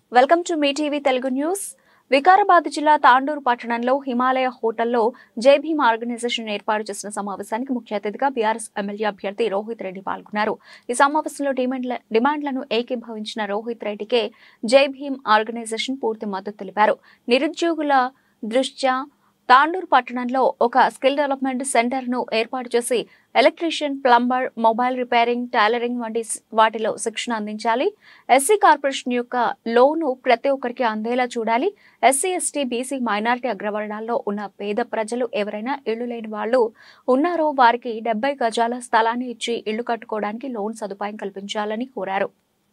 welcome to మీ TV Telugu news Vikarabad జిల్లా తాండూరు పట్టణంలో హిమాలయ హోటల్లో జై భీమ్ ఆర్గనైజేషన్ ఏర్పాటు చేసిన సమావేశానికి ముఖ్య అతిథిగా బీఆర్ఎస్ ఎమ్మెల్యే అభ్యర్థి రోహిత్ రెడ్డి పాల్గొన్నారు ఈ సమావేశంలో డిమాండ్ల డిమాండ్లను ఏకీభవించిన రోహిత్ రెడ్డికే జై భీమ్ ఆర్గనైజేషన్ పూర్తి మద్దతు తెలిపారు నిరుద్యోగుల దృష్ట్యా తాండూరు పట్టణంలో ఒక స్కిల్ డెవలప్మెంట్ సెంటర్ ను ఏర్పాటు చేసి electrician plumber mobile repairing tailoring వంటి స్- వాటిలో శిక్షణ అందించాలి ఎస్సీ కార్పొరేషన్ యొక్క లోను ప్రతి ఒక్కరికి అందేలా చూడాలి ఎస్సీ ఎస్టీ బీసీ మైనారిటీ అగ్రవర్ణాల్లో ఉన్న పేద ప్రజలు ఎవరైనా ఇళ్లు లేని వాళ్ళు ఉన్నారో వారికి డెబ్బై గజాల స్థలాన్ని ఇచ్చి ఇళ్లు కట్టుకోవడానికి లోన్ సదుపాయం కల్పించాలని కోరారు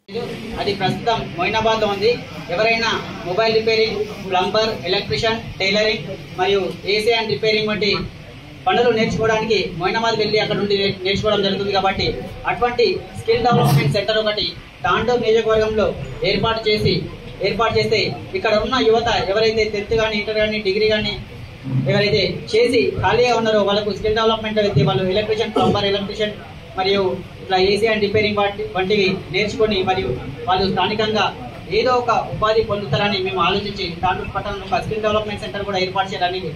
అది ప్రస్తుతం మొయినాబాద్ లో ఉంది ఎవరైనా mobile repairing plumber electrician tailoring మరియు ఏసీ అండ్ రిపేరింగ్ వంటి పనులు నేర్చుకోవడానికి మొయినాబాద్ వెళ్ళి అక్కడ నుండి నే- నేర్చుకోవడం జరుగుతుంది కాబట్టి అటువంటి స్కిల్ డెవలప్మెంట్ సెంటర్ ఒకటి తాండూరు నియోజకవర్గంలో ఏర్పాటు చేసి ఏర్పాటు చేస్తే ఇక్కడ ఉన్న యువత ఎవరైతే టెన్త్ కానీ ఇంటర్ కానీ డిగ్రీ కానీ ఎవరైతే చేసి ఖాళీగా ఉన్నారో వాళ్ళకు స్కిల్ డెవలప్మెంట్ వెళ్తే వాళ్ళు ఎలక్ట్రిషియన్ ప్లంబర్ ఎలక్ట్రిషియన్ మరియు ఇట్లా ఏసీ అండ్ రిపేరింగ్ వాటి వంటివి నేర్చుకొని మరియు వాళ్ళు స్థానికంగా ఏదో ఒక ఉపాధి పొందుతారని మేము ఆలోచించి తాండూరు పట్టణంలో ఒక స్కిల్ డెవలప్మెంట్ సెంటర్ కూడా ఏర్పాటు చేయడానికి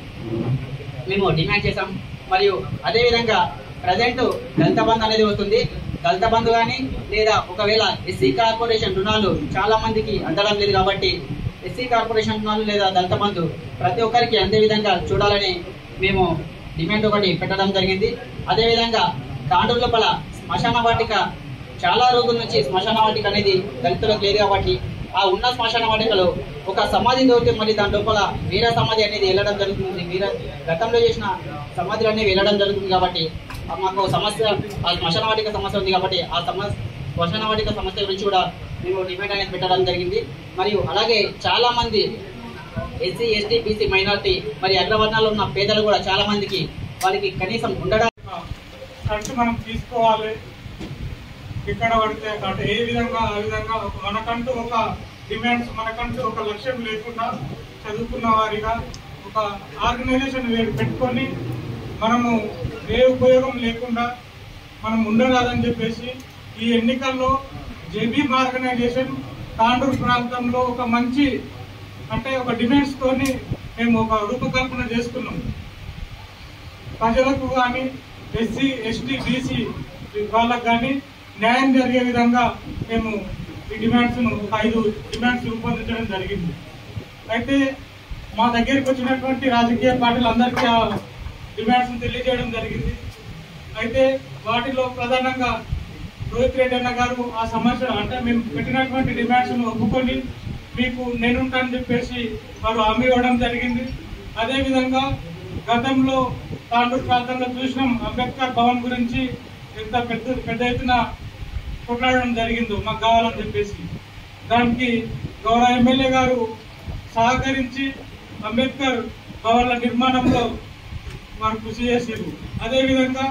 మేము డిమాండ్ చేశాం మరియు అదేవిధంగా ప్రజెంట్ దళిత బంధు అనేది వస్తుంది దళిత బంధు కానీ లేదా ఒకవేళ ఎస్సీ కార్పొరేషన్ రుణాలు చాలా మందికి అందడం లేదు కాబట్టి ఎస్సీ కార్పొరేషన్ రుణాలు లేదా దళిత బంధు ప్రతి ఒక్కరికి అందే విధంగా చూడాలని మేము డిమాండ్ ఒకటి పెట్టడం జరిగింది అదేవిధంగా తాండూరు లోపల శ్మశాన వాటిక చాలా రోజుల నుంచి శ్మశాన వాటిక అనేది దళితులకు లేదు కాబట్టి ఆ ఉన్న శ్మశాన వాటికలో ఒక సమాధి దొరికితే మరి దాని లోపల వీర సమాధి అనేది వెళ్ళడం జరుగుతుంది వీర గతంలో చేసిన సమాధులు అనేవి వెళ్ళడం జరుగుతుంది కాబట్టి ఆ మాకు సమస్య ఆ శ్మశాన వాటిక సమస్య ఉంది కాబట్టి ఆ సమస్య శ్మశాన వాటిక సమస్య గురించి కూడా మేము డిమాండ్ అనేది పెట్టడం జరిగింది మరియు అలాగే చాలా మంది ఎస్సీ ఎస్టీ బీసీ మైనార్టీ మరి అగ్రవర్ణాల్లో ఉన్న పేదలు కూడా చాలా మందికి వారికి కనీసం ఉండడానికి ఖర్చు మనం తీసుకోవాలి ఇక్కడ పడితే అంటే ఏ విధంగా ఆ విధంగా ఒక- మనకంటూ ఒక డిమాండ్స్ మనకంటూ ఒక లక్ష్యం లేకుండా చదువుకున్న వారిగా ఒక ఆర్గనైజేషన్ వే- పెట్టుకొని మనము ఏ ఉపయోగం లేకుండా మనం ఉండరాదని చెప్పేసి ఈ ఎన్నికల్లో జేబీఎం ఆర్గనైజేషన్ తాండూరు ప్రాంతంలో ఒక మంచి అంటే ఒక డిమాండ్స్ తోని మేము ఒక రూపకల్పన చేసుకున్నాం ప్రజలకు కానీ ఎస్సీ ఎస్టీ బీసీ వాళ్ళకు కానీ న్యాయం జరిగే విధంగా మేము ఈ డిమాండ్స్ ఒక ఐదు డిమాండ్స్ రూపొందించడం జరిగింది అయితే మా దగ్గరికి వచ్చినటువంటి రాజకీయ పార్టీలందరికీ ఆ డిమాండ్స్ తెలియజేయడం జరిగింది అయితే వాటిలో ప్రధానంగా రోహిత్ రెడ్డి అన్న గారు ఆ సమస్య అంటే మేము పెట్టినటువంటి డిమాండ్స్ ఒప్పుకొని మీకు నేనుంటానని చెప్పేసి వారు హామీ ఇవ్వడం జరిగింది అదేవిధంగా గతంలో తాండూరు ప్రాంతంలో చూసినాం అంబేద్కర్ భవన్ గురించి ఎంత పెద్ద పెద్ద ఎత్తున కొట్లాడడం జరిగిందో మాకు కావాలని చెప్పేసి దానికి గౌరవ ఎమ్మెల్యే గారు సహకరించి అంబేద్కర్ భవన్ల నిర్మాణంలో వారు కృషి చేసారు అదేవిధంగా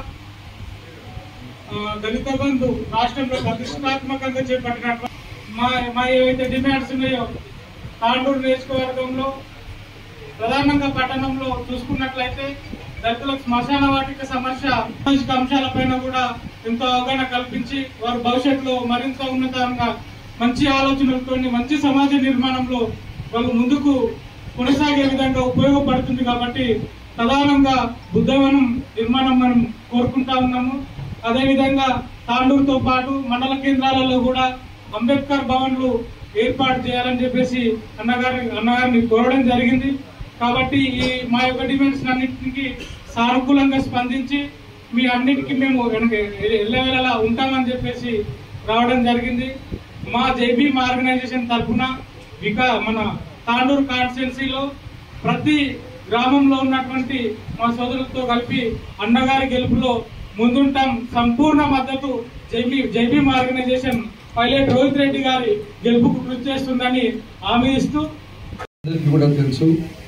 ఆ, దళిత బంధు రాష్ట్రంలో ప్రతిష్టాత్మకంగా చేపట్టినటువంటి మా మా ఏవైతే డిమాండ్స్ ఉన్నాయో తాండూరు నియోజకవర్గంలో ప్రధానంగా పట్టణంలో చూసుకున్నట్లయితే దళితులకు శ్మశాన వాటిక సమస్య సామాజిక అంశాలపైన కూడా ఎంతో అవగాహన కల్పించి వారు భవిష్యత్తులో మరింత ఉన్నతంగా మంచి ఆలోచనలతో మంచి సమాజ నిర్మాణంలో వాళ్ళు ముందుకు కొనసాగే విధంగా ఉపయోగపడుతుంది కాబట్టి ప్రధానంగా బుద్ధవనం నిర్మాణం మనం కోరుకుంటా ఉన్నాము అదేవిధంగా తాండూరుతో పాటు మండల కేంద్రాలలో కూడా అంబేద్కర్ భవన్లు ఏర్పాటు చేయాలని చెప్పేసి అన్నగారి అన్నగారిని కోరడం జరిగింది కాబట్టి ఈ మా యొక్క డిమాండ్స్ అన్నింటికి సానుకూలంగా స్పందించి మీ అన్నిటికీ మేము వెనక ఎల్లవేళలా ఉంటామని చెప్పేసి రావడం జరిగింది మా జైబీఎం ఆర్గనైజేషన్ తరఫున వికా మన తాండూరు కాన్స్టిట్యున్సీలో ప్రతి గ్రామంలో ఉన్నటువంటి మా సోదరులతో కలిపి అన్నగారి గెలుపులో ముందుంటాం సంపూర్ణ మద్దతు జైబీ జైబీఎం ఆర్గనైజేషన్ పైలట్ రోహిత్ రెడ్డి గారి గెలుపుకు కృషి చేస్తుందని హామీ ఇస్తూ అందరికీ కూడా తెలుసు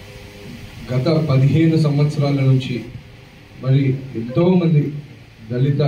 గత పదిహేను సంవత్సరాల నుంచి మరి ఎంతో మంది దళిత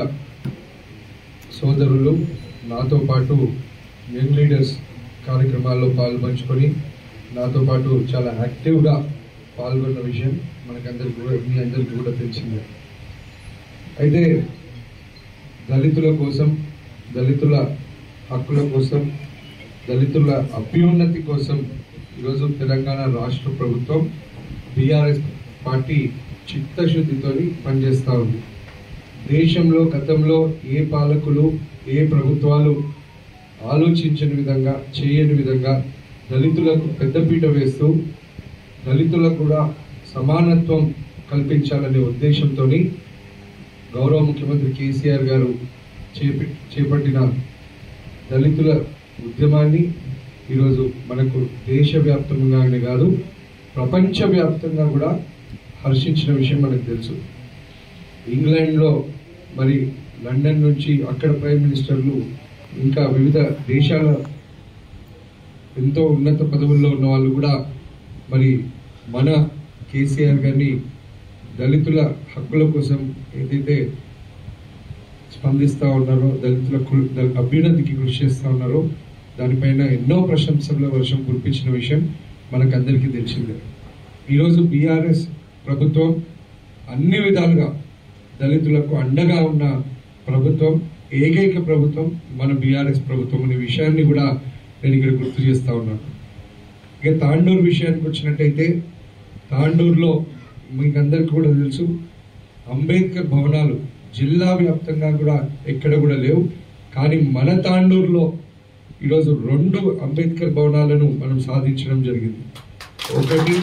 సోదరులు నాతో పాటు యంగ్ లీడర్స్ కార్యక్రమాల్లో పాల్పంచుకొని నాతో పాటు చాలా యాక్టివ్గా పాల్గొన్న విషయం మనకందరికి కూడా మీ అందరికీ కూడా తెలిసిందే అయితే దళితుల కోసం దళితుల హక్కుల కోసం దళితుల అభ్యున్నతి కోసం ఈరోజు తెలంగాణ రాష్ట్ర ప్రభుత్వం బీఆర్ఎస్ పార్టీ చిత్తశుద్ధితో పనిచేస్తూ ఉంది దేశంలో గతంలో ఏ పాలకులు ఏ ప్రభుత్వాలు ఆలోచించని విధంగా చేయని విధంగా దళితులకు పెద్దపీట వేస్తూ దళితులకు కూడా సమానత్వం కల్పించాలనే ఉద్దేశంతో గౌరవ ముఖ్యమంత్రి కేసీఆర్ గారు చేప చేపట్టిన దళితుల ఉద్యమాన్ని ఈరోజు మనకు దేశవ్యాప్తంగానే కాదు ప్రపంచవ్యాప్తంగా కూడా హర్షించిన విషయం మనకు తెలుసు ఇంగ్లాండ్లో మరి లండన్ నుంచి అక్కడ ప్రైమ్ మినిస్టర్లు ఇంకా వివిధ దేశాల ఎంతో ఉన్నత పదవుల్లో ఉన్న వాళ్ళు కూడా మరి మన కేసీఆర్ గారిని దళితుల హక్కుల కోసం ఏదైతే స్పందిస్తూ ఉన్నారో దళితుల కు- దళ- అభ్యున్నతికి కృషి చేస్తూ ఉన్నారో దానిపైన ఎన్నో ప్రశంసల వర్షం కురిపించిన విషయం మనకందరికీ తెలిసిందే ఈరోజు బీఆర్ఎస్ ప్రభుత్వం అన్ని విధాలుగా దళితులకు అండగా ఉన్న ప్రభుత్వం ఏకైక ప్రభుత్వం మన బీఆర్ఎస్ ప్రభుత్వం అనే విషయాన్ని కూడా నేను ఇక్కడ గుర్తు చేస్తా ఉన్నాను ఇక తాండూరు విషయానికి వచ్చినట్టయితే తాండూరులో మీకు అందరికీ కూడా తెలుసు అంబేద్కర్ భవనాలు జిల్లా వ్యాప్తంగా కూడా ఎక్కడ కూడా లేవు కానీ మన తాండూరులో ఈరోజు రెండు అంబేద్కర్ భవనాలను మనం సాధించడం జరిగింది ఒకటి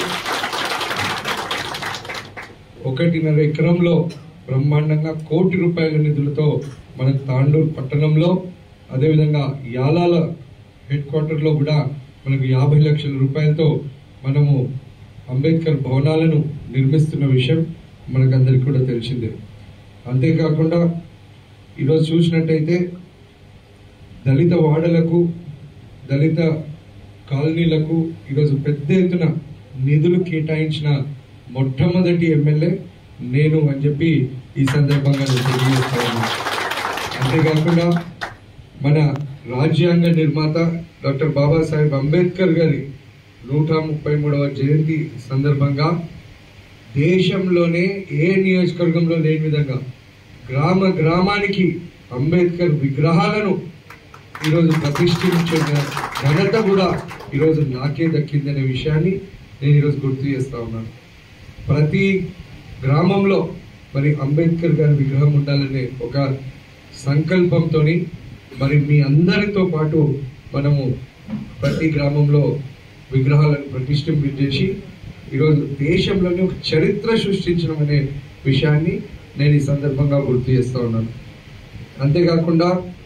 ఒకటిన్నర ఎకరంలో బ్రహ్మాండంగా కోటి రూపాయల నిధులతో మన తాండూరు పట్టణంలో అదేవిధంగా యాలాల హెడ్ క్వార్టర్లో కూడా మనకు యాభై లక్షల రూపాయలతో మనము అంబేద్కర్ భవనాలను నిర్మిస్తున్న విషయం మనకందరికీ కూడా తెలిసిందే అంతేకాకుండా ఈరోజు చూసినట్టయితే దళిత వాడలకు దళిత కాలనీలకు ఈరోజు పెద్ద ఎత్తున నిధులు కేటాయించిన మొట్టమొదటి ఎమ్మెల్యే నేను అని చెప్పి ఈ సందర్భంగా నేను తెలియజేస్తా ఉన్నాను అంతేకాకుండా మన రాజ్యాంగ నిర్మాత డాక్టర్ బాబాసాహెబ్ అంబేద్కర్ గారి నూట ముప్పై మూడవ జయంతి సందర్భంగా దేశంలోనే ఏ నియోజకవర్గంలో లేని విధంగా గ్రామ గ్రామానికి అంబేద్కర్ విగ్రహాలను ఈరోజు ప్రతిష్ఠించిన ఘనత కూడా ఈరోజు నాకే దక్కిందనే విషయాన్ని నేను ఈరోజు గుర్తు చేస్తా ఉన్నాను ప్రతి గ్రామంలో మరి అంబేద్కర్ గారి విగ్రహం ఉండాలనే ఒక సంకల్పంతో మరి మీ అందరితో పాటు మనము ప్రతి గ్రామంలో విగ్రహాలను ప్రతిష్ఠింపజేసి ఈరోజు దేశంలోనే ఒక చరిత్ర సృష్టించడం అనే విషయాన్ని నేను ఈ సందర్భంగా గుర్తు చేస్తా ఉన్నాను అంతేకాకుండా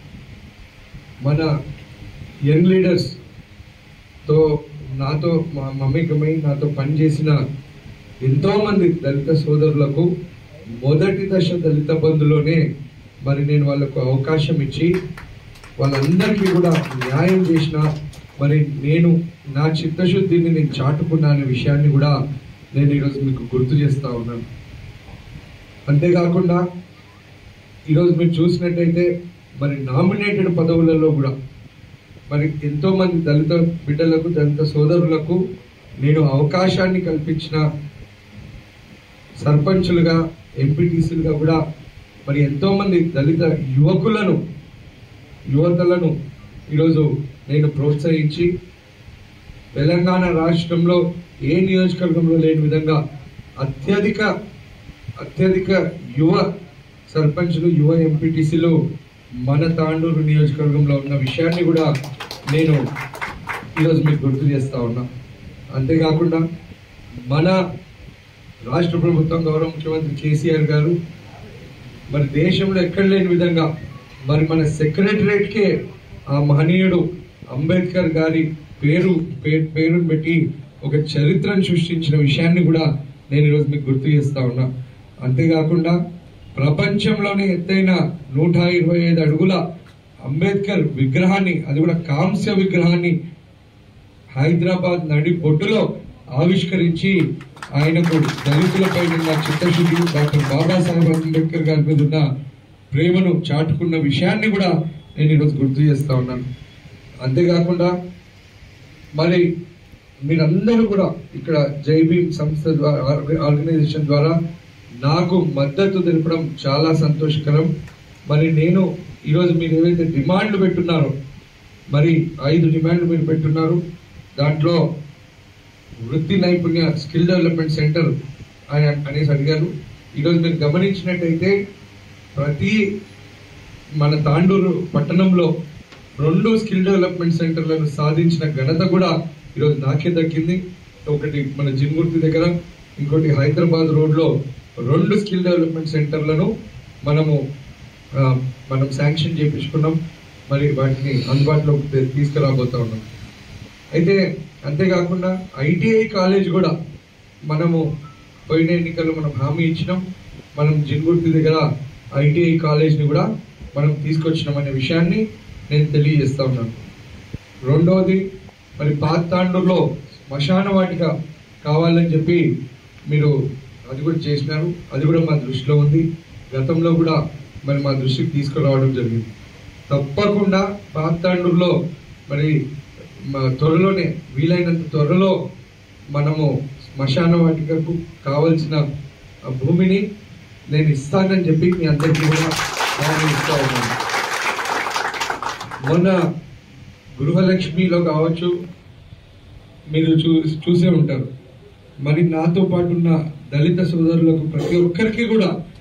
మన యంగ్ లీడర్స్ తో నాతో మా మమ్మీకమై నాతో పనిచేసిన ఎంతో మంది దళిత సోదరులకు మొదటి దశ దళిత బంధులోనే మరి నేను వాళ్ళకు అవకాశం ఇచ్చి వాళ్ళందరికీ కూడా న్యాయం చేసిన మరి నేను నా చిత్తశుద్ధిని నేను చాటుకున్నా అనే విషయాన్ని కూడా నేను ఈరోజు మీకు గుర్తు చేస్తా ఉన్నాను అంతేకాకుండా ఈరోజు మీరు చూసినట్టయితే మరి నామినేటెడ్ పదవులలో కూడా మరి ఎంతో మంది దళిత బిడ్డలకు దళిత సోదరులకు నేను అవకాశాన్ని కల్పించిన సర్పంచులుగా ఎంపీటీసీలుగా కూడా మరి ఎంతో మంది దళిత యువకులను యువతలను ఈరోజు నేను ప్రోత్సహించి తెలంగాణ రాష్ట్రంలో ఏ నియోజకవర్గంలో లేని విధంగా అత్యధిక అత్యధిక యువ సర్పంచులు యువ ఎంపీటీసీలు మన తాండూరు నియోజకవర్గంలో ఉన్న విషయాన్ని కూడా నేను ఈరోజు మీకు గుర్తు చేస్తా ఉన్నా అంతేకాకుండా మన రాష్ట్ర ప్రభుత్వం గౌరవ ముఖ్యమంత్రి కేసీఆర్ గారు మరి దేశంలో ఎక్కడ లేని విధంగా మరి మన సెక్రటరేట్కే ఆ మహనీయుడు అంబేద్కర్ గారి పేరు పే- పేరును పెట్టి ఒక చరిత్రను సృష్టించిన విషయాన్ని కూడా నేను ఈరోజు మీకు గుర్తు చేస్తా ఉన్నా అంతేకాకుండా ప్రపంచంలోనే ఎత్తైన నూట ఇరవై ఐదు అడుగుల అంబేద్కర్ విగ్రహాన్ని అది కూడా కాంస్య విగ్రహాన్ని హైదరాబాద్ నడి బొడ్డులో ఆవిష్కరించి ఆయనకు దళితులపై ఉన్న చిత్తశుద్ధి డాక్టర్ బాబాసాహెబ్ అంబేద్కర్ గారి మీద ఉన్న ప్రేమను చాటుకున్న విషయాన్ని కూడా నేను ఈరోజు గుర్తు చేస్తా ఉన్నాను అంతేకాకుండా మరి మీరందరూ కూడా ఇక్కడ జై భీమ్ సంస్థ ద్వారా ఆర్గనైజేషన్ ద్వారా నాకు మద్దతు తెలపడం చాలా సంతోషకరం మరి నేను ఈరోజు మీరు ఏవైతే డిమాండ్లు పెట్టున్నారో మరి ఐదు డిమాండ్లు మీరు పెట్టున్నారు దాంట్లో వృత్తి నైపుణ్య స్కిల్ డెవలప్మెంట్ సెంటర్ అని అనేసి అడిగారు ఈరోజు మీరు గమనించినట్టయితే ప్రతి మన తాండూరు పట్టణంలో రెండు స్కిల్ డెవలప్మెంట్ సెంటర్లను సాధించిన ఘనత కూడా ఈరోజు నాకే దక్కింది ఒకటి మన జిన్గుర్తి దగ్గర ఇంకోటి హైదరాబాద్ రోడ్లో రెండు స్కిల్ డెవలప్మెంట్ సెంటర్లను మనము ఆ, మనం శాంక్షన్ చేయించుకున్నాం మరి వాటిని అందుబాటులోకి తీ- తీసుకురాబోతా ఉన్నాం అయితే అంతేకాకుండా ఐటీఐ కాలేజ్ కూడా మనము పోయిన ఎన్నికల్లో మనం హామీ ఇచ్చినాం మనం జిన్గుర్తి దగ్గర ఐటీఐ కాలేజ్ని కూడా మనం తీసుకొచ్చినాం అనే విషయాన్ని నేను తెలియజేస్తా ఉన్నాను రెండవది మరి పాత తాండూరులో శ్మశాన వాటిక కావాలని చెప్పి మీరు అది కూడా చేసినారు అది కూడా మా దృష్టిలో ఉంది గతంలో కూడా మరి మా దృష్టికి తీసుకురావడం జరిగింది తప్పకుండా పాత తాండూరులో మరి మా త్వరలోనే వీలైనంత త్వరలో మనము శ్మశాన వాటికకు కావలసిన ఆ భూమిని నేను ఇస్తానని చెప్పి మీ అందరికీ కూడా హామీ ఇస్తా ఉన్నాను మొన్న గృహలక్ష్మిలో కావచ్చు మీరు చూ చూసే ఉంటారు మరి నాతో పాటు ఉన్న దళిత సోదరులకు ప్రతి ఒక్కరికి కూడా